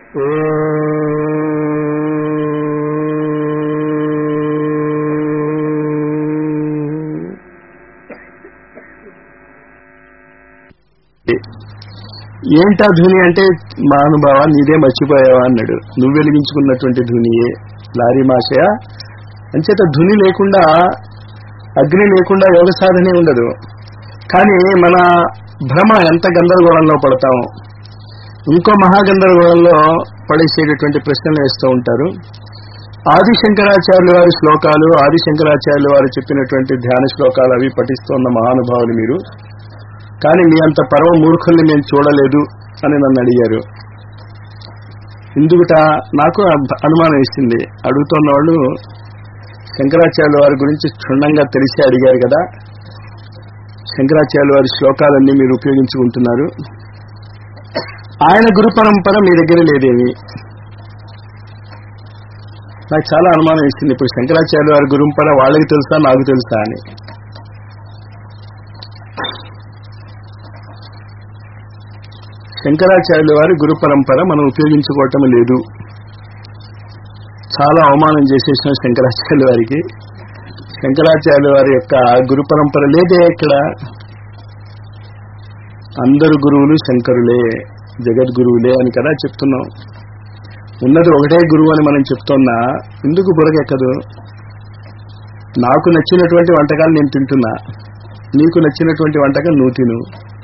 ఏంటా ధుని అంటే మహానుభావ నీదే మర్చిపోయావా అన్నాడు నువ్వు వెలిగించుకున్నటువంటి ధునియే లారీ మాషయ అంచేత ధుని లేకుండా అగ్ని లేకుండా యోగ సాధనే ఉండదు కానీ మన భ్రమ ఎంత గందరగోళంలో పడతాము ఇంకో మహాగందరగోళంలో పడేసేటటువంటి ప్రశ్నలు వేస్తూ ఉంటారు ఆదిశంకరాచార్యుల వారి శ్లోకాలు ఆదిశంకరాచార్యుల వారు చెప్పినటువంటి ధ్యాన శ్లోకాలు అవి పఠిస్తున్న మహానుభావులు మీరు కానీ మీ అంత పరమ మూర్ఖుల్ని మేము చూడలేదు అని నన్ను అడిగారు ఎందుకుట నాకు అనుమానం ఇస్తుంది అడుగుతున్న వాళ్ళు శంకరాచార్యుల వారి గురించి క్షుణ్ణంగా తెలిసి అడిగారు కదా శంకరాచార్యుల వారి శ్లోకాలన్నీ మీరు ఉపయోగించుకుంటున్నారు ఆయన గురు పరంపర మీ దగ్గర లేదేమి నాకు చాలా అనుమానం ఇస్తుంది ఇప్పుడు శంకరాచార్యుల వారి గురుపర వాళ్ళకి తెలుసా నాకు తెలుసా అని శంకరాచార్యుల వారి గురు పరంపర మనం ఉపయోగించుకోవటం లేదు చాలా అవమానం చేసేసిన శంకరాచార్యుల వారికి శంకరాచార్యుల వారి యొక్క గురు పరంపర లేదే ఇక్కడ అందరు గురువులు శంకరులే జగద్గురువులే అని కదా చెప్తున్నాం ఉన్నది ఒకటే గురువు అని మనం చెప్తున్నా ఎందుకు బురకెక్కదు నాకు నచ్చినటువంటి వంటకాలు నేను తింటున్నా నీకు నచ్చినటువంటి వంటకం నువ్వు తిను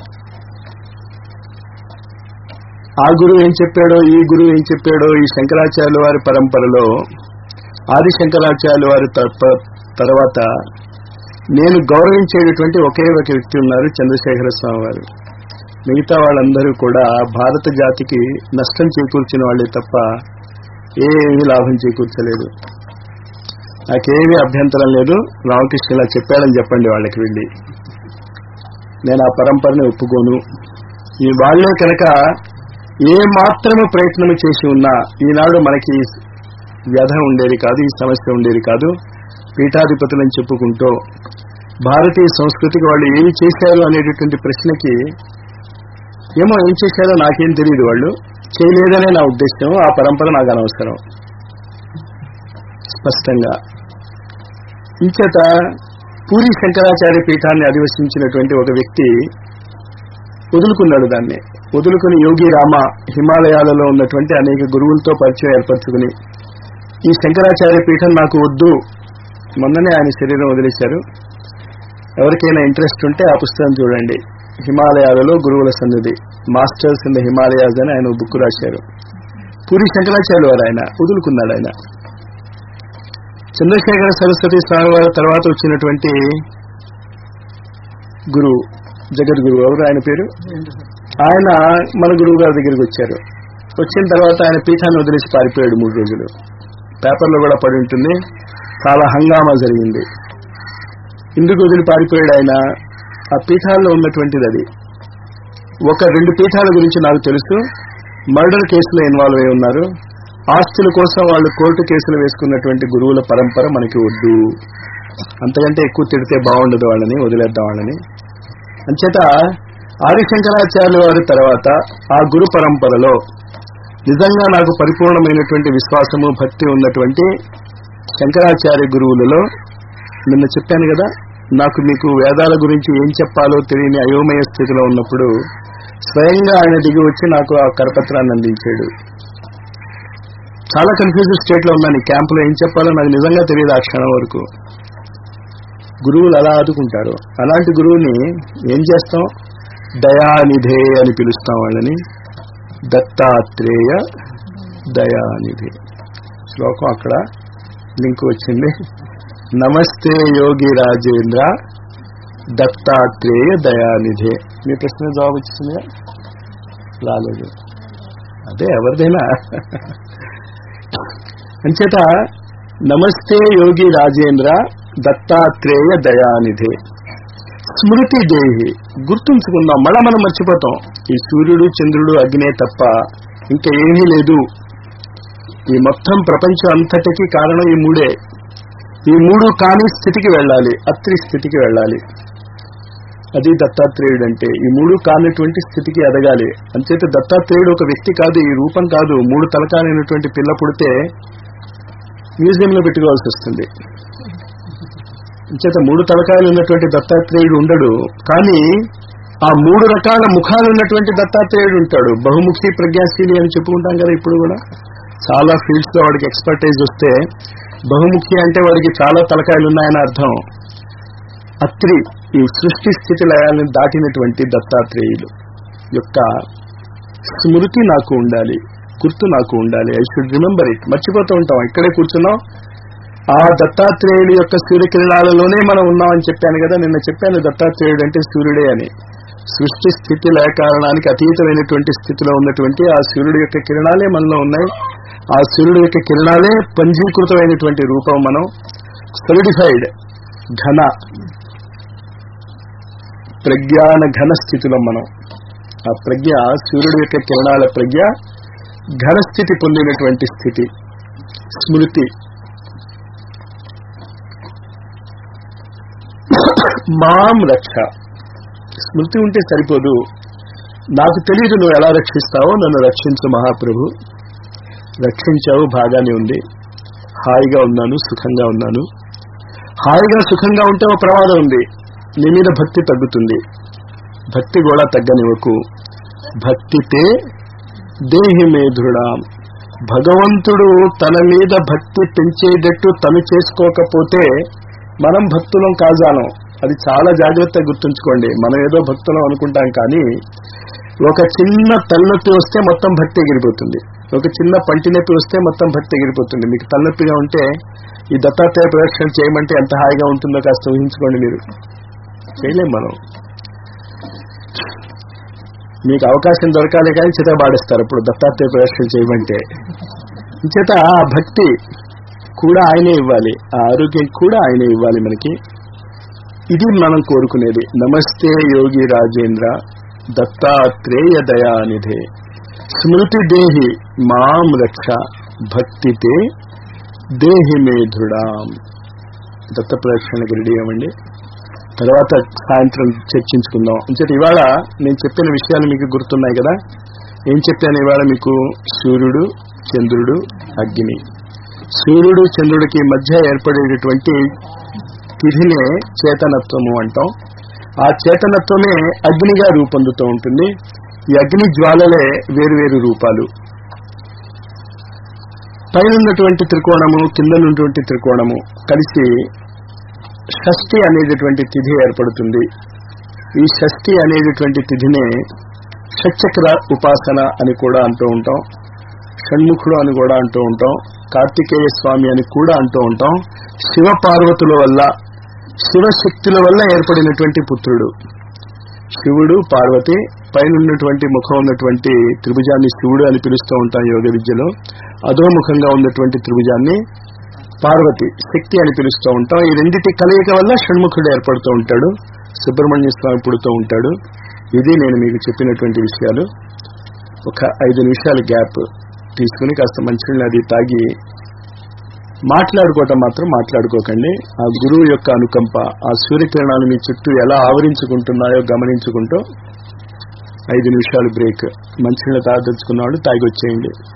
ఆ గురువు ఏం చెప్పాడో ఈ గురువు ఏం చెప్పాడో ఈ శంకరాచార్యుల వారి పరంపరలో ఆది శంకరాచార్యుల వారి తర్వాత నేను గౌరవించేటటువంటి ఒకే ఒక వ్యక్తి ఉన్నారు చంద్రశేఖర స్వామి వారు మిగతా వాళ్ళందరూ కూడా భారత జాతికి నష్టం చేకూర్చిన వాళ్ళే తప్ప ఏమీ లాభం చేకూర్చలేదు నాకేమీ అభ్యంతరం లేదు రామకృష్ణ ఇలా చెప్పాడని చెప్పండి వాళ్ళకి వెళ్ళి నేను ఆ పరంపరని ఒప్పుకోను ఈ వాళ్లే కనుక ఏ మాత్రము ప్రయత్నము చేసి ఉన్నా ఈనాడు మనకి వ్యధ ఉండేది కాదు ఈ సమస్య ఉండేది కాదు పీఠాధిపతులని చెప్పుకుంటూ భారతీయ సంస్కృతికి వాళ్ళు ఏమి చేశారు అనేటటువంటి ప్రశ్నకి ఏమో ఏం చేశారో నాకేం తెలియదు వాళ్ళు చేయలేదనే నా ఉద్దేశం ఆ పరంపర నాకు అనవసరం స్పష్టంగా ఇంచేత పూరి శంకరాచార్య పీఠాన్ని అధివసించినటువంటి ఒక వ్యక్తి వదులుకున్నాడు దాన్ని వదులుకుని యోగి రామ హిమాలయాలలో ఉన్నటువంటి అనేక గురువులతో పరిచయం ఏర్పరచుకుని ఈ శంకరాచార్య పీఠం నాకు వద్దు మొన్ననే ఆయన శరీరం వదిలేశారు ఎవరికైనా ఇంట్రెస్ట్ ఉంటే ఆ పుస్తకం చూడండి హిమాలయాలలో గురువుల సన్నిధి మాస్టర్స్ ఇన్ ద హిమాలయాస్ అని ఆయన బుక్ రాశారు పూరి శంకరాచార్యులు వారు ఆయన వదులుకున్నాడు ఆయన చంద్రశేఖర సరస్వతి స్వామి వారి తర్వాత వచ్చినటువంటి గురువు జగద్గురు ఎవరు ఆయన పేరు ఆయన మన గురువు గారి దగ్గరికి వచ్చారు వచ్చిన తర్వాత ఆయన పీఠాన్ని వదిలేసి పారిపోయాడు మూడు రోజులు పేపర్లో కూడా పడి ఉంటుంది చాలా హంగామా జరిగింది ఎందుకు వదిలి పారిపోయాడు ఆయన ఆ పీఠాల్లో ఉన్నటువంటిది అది ఒక రెండు పీఠాల గురించి నాకు తెలుసు మర్డర్ కేసులో ఇన్వాల్వ్ అయి ఉన్నారు ఆస్తుల కోసం వాళ్ళు కోర్టు కేసులు వేసుకున్నటువంటి గురువుల పరంపర మనకి వద్దు అంతకంటే ఎక్కువ తిడితే బాగుండదు వాళ్ళని వదిలేద్దాం వాళ్ళని అంచేత ఆదిశంకరాచార్యుల వారి తర్వాత ఆ గురు పరంపరలో నిజంగా నాకు పరిపూర్ణమైనటువంటి విశ్వాసము భక్తి ఉన్నటువంటి శంకరాచార్య గురువులలో నిన్న చెప్పాను కదా నాకు మీకు వేదాల గురించి ఏం చెప్పాలో తెలియని అయోమయ స్థితిలో ఉన్నప్పుడు స్వయంగా ఆయన దిగి వచ్చి నాకు ఆ కరపత్రాన్ని అందించాడు చాలా కన్ఫ్యూజన్ స్టేట్ లో ఉన్నాను ఈ క్యాంపులో ఏం చెప్పాలో నాకు నిజంగా తెలియదు ఆ క్షణం వరకు గురువులు అలా ఆదుకుంటారు అలాంటి గురువుని ఏం చేస్తాం దయానిధే అని పిలుస్తాం వాళ్ళని దత్తాత్రేయ దయానిధి శ్లోకం అక్కడ లింక్ వచ్చింది నమస్తే యోగి రాజేంద్ర దత్తాత్రేయ దయానిధే మీ ప్రశ్న జవాబు వచ్చిందా రాలేదు అదే ఎవరిదైనా అంచేత నమస్తే యోగి రాజేంద్ర దత్తాత్రేయ దయానిధే స్మృతి దేహి గుర్తుంచుకుందాం మళ్ళా మనం మర్చిపోతాం ఈ సూర్యుడు చంద్రుడు అగ్నే తప్ప ఇంకా ఏమీ లేదు ఈ మొత్తం ప్రపంచం అంతటికి కారణం ఈ మూడే ఈ మూడు కాని స్థితికి వెళ్ళాలి అత్రి స్థితికి వెళ్ళాలి అది దత్తాత్రేయుడు అంటే ఈ మూడు కానటువంటి స్థితికి ఎదగాలి అంచేత దత్తాత్రేయుడు ఒక వ్యక్తి కాదు ఈ రూపం కాదు మూడు తలకాలైనటువంటి పిల్ల పుడితే మ్యూజియంలో పెట్టుకోవాల్సి వస్తుంది అంచేత మూడు తలకాయలు ఉన్నటువంటి దత్తాత్రేయుడు ఉండడు కానీ ఆ మూడు రకాల ముఖాలు ఉన్నటువంటి దత్తాత్రేయుడు ఉంటాడు బహుముఖి ప్రజ్ఞాశీలి అని చెప్పుకుంటాం కదా ఇప్పుడు కూడా చాలా ఫీల్డ్స్ లో వాడికి ఎక్స్పర్టైజ్ వస్తే బహుముఖి అంటే వాడికి చాలా తలకాయలు ఉన్నాయని అర్థం అత్రి ఈ సృష్టి స్థితి లయాలను దాటినటువంటి దత్తాత్రేయులు యొక్క స్మృతి నాకు ఉండాలి గుర్తు నాకు ఉండాలి ఐ షుడ్ రిమెంబర్ ఇట్ మర్చిపోతూ ఉంటాం ఇక్కడే కూర్చున్నాం ఆ దత్తాత్రేయుడు యొక్క సూర్యకిరణాలలోనే మనం ఉన్నామని చెప్పాను కదా నిన్న చెప్పాను దత్తాత్రేయుడు అంటే సూర్యుడే అని సృష్టి స్థితి లయ కారణానికి అతీతమైనటువంటి స్థితిలో ఉన్నటువంటి ఆ సూర్యుడి యొక్క కిరణాలే మనలో ఉన్నాయి ఆ సూర్యుడి యొక్క కిరణాలే పంజీకృతమైనటువంటి రూపం మనం సొలిడిఫైడ్ ఘన ప్రజ్ఞాన ఘన స్థితిలో మనం ఆ ప్రజ్ఞ సూర్యుడి యొక్క కిరణాల ప్రజ్ఞ ఘనస్థితి పొందినటువంటి స్థితి స్మృతి మాం రక్ష స్మృతి ఉంటే సరిపోదు నాకు తెలియదు నువ్వు ఎలా రక్షిస్తావో నన్ను రక్షించు మహాప్రభు రక్షించావు బాగానే ఉంది హాయిగా ఉన్నాను సుఖంగా ఉన్నాను హాయిగా సుఖంగా ఉంటే ఒక ప్రమాదం ఉంది నీ మీద భక్తి తగ్గుతుంది భక్తి కూడా తగ్గనివ్వకు భక్తితే దేహి మేధుడా భగవంతుడు తన మీద భక్తి పెంచేటట్టు తను చేసుకోకపోతే మనం భక్తులం కాజాలం అది చాలా జాగ్రత్తగా గుర్తుంచుకోండి మనం ఏదో భక్తులం అనుకుంటాం కానీ ఒక చిన్న తలనొప్పి వస్తే మొత్తం భక్తి ఎగిరిపోతుంది ఒక చిన్న పంటి నొప్పి వస్తే మొత్తం భక్తి ఎగిరిపోతుంది మీకు తలనొప్పిగా ఉంటే ఈ దత్తాత్రేయ ప్రదక్షిణ చేయమంటే ఎంత హాయిగా ఉంటుందో కాస్త ఊహించుకోండి మీరు చేయలేం మనం మీకు అవకాశం దొరకాలి కానీ చిత పాడేస్తారు ఇప్పుడు దత్తాత్రేయ ప్రదర్శన చేయమంటే చేత ఆ భక్తి కూడా ఆయనే ఇవ్వాలి ఆ ఆరోగ్యం కూడా ఆయనే ఇవ్వాలి మనకి ఇది మనం కోరుకునేది నమస్తే యోగి రాజేంద్ర దత్తాత్రేయ దయానిధే స్మృతి దేహి మాం రక్ష భక్తితే దేహి మే దృఢాం దత్త ప్రదక్షిణకి రెడీ అవ్వండి తర్వాత సాయంత్రం చర్చించుకుందాం అంచేత ఇవాళ నేను చెప్పిన విషయాలు మీకు గుర్తున్నాయి కదా ఏం చెప్పాను ఇవాళ మీకు సూర్యుడు చంద్రుడు అగ్ని సూర్యుడు చంద్రుడికి మధ్య ఏర్పడేటటువంటి తిథినే చేతనత్వము అంటాం ఆ చేతనత్వమే అగ్నిగా రూపొందుతూ ఉంటుంది ఈ అగ్ని జ్వాలలే వేరువేరు రూపాలు పైన ఉన్నటువంటి త్రికోణము కింద ఉన్నటువంటి త్రికోణము కలిసి షష్ఠి అనేటటువంటి తిథి ఏర్పడుతుంది ఈ షష్ఠి అనేటటువంటి తిథినే షట్చక్ర ఉపాసన అని కూడా అంటూ ఉంటాం షణ్ముఖుడు అని కూడా అంటూ ఉంటాం కార్తికేయ స్వామి అని కూడా అంటూ ఉంటాం శివ పార్వతుల వల్ల శివశక్తుల వల్ల ఏర్పడినటువంటి పుత్రుడు శివుడు పార్వతి పైన ఉన్నటువంటి ముఖం ఉన్నటువంటి త్రిభుజాన్ని శివుడు అని పిలుస్తూ ఉంటాం యోగ విద్యలో అధోముఖంగా ఉన్నటువంటి త్రిభుజాన్ని పార్వతి శక్తి అని పిలుస్తూ ఉంటాం ఈ రెండింటి కలయిక వల్ల షణ్ముఖుడు ఏర్పడుతూ ఉంటాడు సుబ్రహ్మణ్య స్వామి పుడుతూ ఉంటాడు ఇది నేను మీకు చెప్పినటువంటి విషయాలు ఒక ఐదు నిమిషాల గ్యాప్ తీసుకుని కాస్త మంచినీళ్ళు అది తాగి మాట్లాడుకోవటం మాత్రం మాట్లాడుకోకండి ఆ గురువు యొక్క అనుకంప ఆ సూర్యకిరణాలు మీ చుట్టూ ఎలా ఆవరించుకుంటున్నాయో గమనించుకుంటూ ఐదు నిమిషాలు బ్రేక్ మంచినీళ్ళు తాగదలుచుకున్నవాడు తాగి వచ్చేయండి